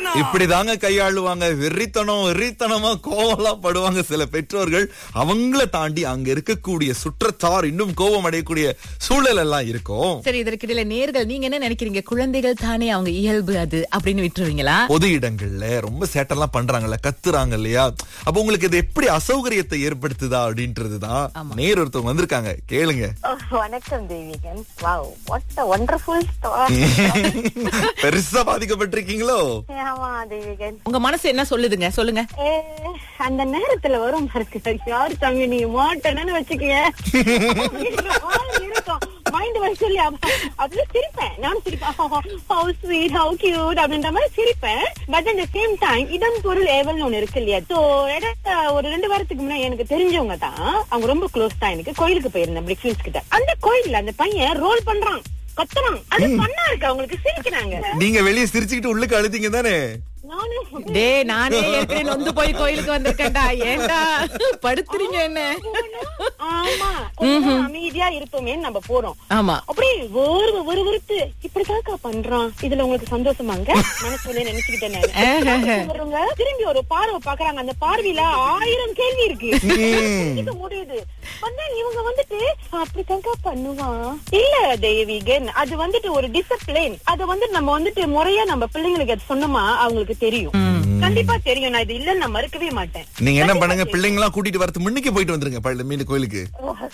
இப்படிதாங்க கையாளுவாங்க வெறித்தனம் வெறித்தனமா கோவம்லாம் படுவாங்க சில பெற்றோர்கள் அவங்கள தாண்டி அங்க இருக்கக்கூடிய சுற்றத்தார் இன்னும் கோபம் அடையக்கூடிய சூழல் எல்லாம் இருக்கும் சரி இதற்கிடையில நேர்கள் நீங்க என்ன நினைக்கிறீங்க குழந்தைகள் தானே அவங்க இயல்பு அது அப்படின்னு விட்டுருவீங்களா பொது இடங்கள்ல ரொம்ப சேட்டெல்லாம் பண்றாங்கல்ல கத்துறாங்க இல்லையா அப்ப உங்களுக்கு இது எப்படி அசௌகரியத்தை ஏற்படுத்துதா அப்படின்றதுதான் நேர் ஒருத்தவங்க வந்திருக்காங்க கேளுங்க Oh, வணக்கம் Devikan wow what a wonderful story பெருசா பாதிக்கப்பட்டிருக்கீங்களோ ஆமா தேவிகன் உங்க மனசு என்ன சொல்லுதுங்க சொல்லுங்க ஏ, அந்த நேரத்துல வரும் பாருங்க யாரு தம்பி நீ மாட்டேன்னு வச்சுக்கீங்க இருக்கும் மைண்ட் வச்சு அதுல சிரிப்பேன் நானும் சிரிப்பேன் ஹவு ஸ்வீட் ஹவு கியூட் அப்படின்ற மாதிரி சிரிப்பேன் பட் அந்த சேம் டைம் இடம் பொருள் ஏவல்னு ஒண்ணு இருக்கு இல்லையா சோ ஒரு ரெண்டு வாரத்துக்கு முன்னாடி எனக்கு தெரிஞ்சவங்க தான் அவங்க ரொம்ப க்ளோஸ் தான் எனக்கு கோயிலுக்கு போயிருந்தேன் பிரிக்ஃபீல்ஸ் கிட்ட அந்த கோயில்ல அந்த பையன் ரோல் பண்றான் கத்துறான் அது பண்ணா இருக்கு அவங்களுக்கு சிரிக்கிறாங்க நீங்க வெளியே சிரிச்சுக்கிட்டு உள்ளுக்கு அழுதிங்க தானே நானும் டே நானே ஏற்கனவே நொந்து போய் கோயிலுக்கு வந்திருக்கேன்டா ஏன்டா படுத்துறீங்க என்ன ஆமா கொஞ்சம் அமைதியா இருப்போமேன்னு நம்ம போறோம் ஆமா அப்படியே ஒரு ஒரு ஒருத்து இப்படிதாக்கா பண்றான் இதுல உங்களுக்கு சந்தோஷமாங்க மனசுல நினைச்சுக்கிட்டேன் நானு. சொல்றவங்க திரும்பி ஒரு பார்வை பாக்குறாங்க அந்த பார்வையில ஆயிரம் கேள்வி இருக்கு புரிஞ்சுக்க முடியுது வந்து இவங்க வந்துட்டு அப்படித்தாக்கா பண்ணுவான் இல்ல தேவிகன் அது வந்துட்டு ஒரு டிசிப்ளின் அது வந்து நம்ம வந்துட்டு முறையா நம்ம பிள்ளைங்களுக்கு அது சொன்னோமா அவங்களுக்கு தெரியும் கண்டிப்பா தெரியும் நான் இது இல்லன்னு நான் மறுக்கவே மாட்டேன் நீங்க என்ன பண்ணுங்க பிள்ளைங்க எல்லாம் கூட்டிட்டு வரது முன்னுக்கு போயிட்டு வந்துருங்க பள்ளி மீன் கோயிலுக்கு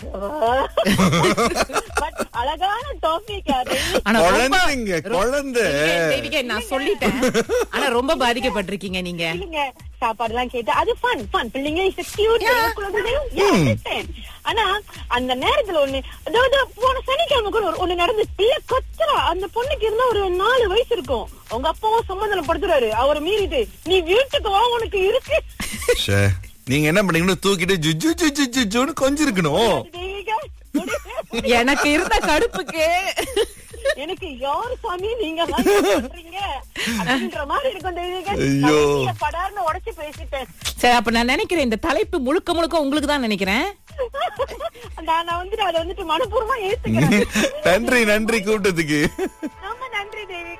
பட் அழகான டாபிக் அது ஆனா ரொம்ப குழந்தைங்க குழந்தை தேவிகா நான் சொல்லிட்டேன் ஆனா ரொம்ப பாதிக்கப்பட்டிருக்கீங்க நீங்க இல்லைங்க சாப்பாடு எல்லாம் கேட்டு அது ஃபன் ஃபன் பிள்ளைங்க இஸ் கியூட் ஆனா அந்த நேரத்துல ஒண்ணு அதாவது போன சனிக்கிழமை கூட ஒரு- ஒண்ணு நடந்து பிள்ளை கொத்துறா அந்த பொண்ணுக்கு இருந்தா ஒரு நாலு வயசு இருக்கும் உங்க அப்பாவும் சம்பந்தம் படுத்துறாரு அவரை மீறிட்டு நீ வீட்டுக்கு வா உனக்கு இருக்கு ச்சே. நீங்க என்ன பண்ணீங்கன்னு தூக்கிட்டு ஜுஜு ஜுஜு ஜுஜுன்னு கொஞ்சம் இருக்கணும் தெய்வீகா, முடியவே எனக்கு இருந்த கடுப்புக்கு எனக்கு யாரு சாமி நீங்க எல்லாம் இப்படி பண்றீங்க அப்படின்ற மாதிரி இருக்கும் தெய்வீகா. ஐயோ. கடைசியா படார்னு உடைச்சு பேசிட்டேன் சரி அப்ப நான் நினைக்கிறேன் இந்த தலைப்பு முழுக்க முழுக்க உங்களுக்கு தான் நினைக்கிறேன் நான் நான் வந்துட்டு அதை வந்துட்டு மனப்பூர்வமா ஏத்துக்கிறேன் நன்றி நன்றி கூப்பிட்டதுக்கு ரொம்ப நன்றி தேவி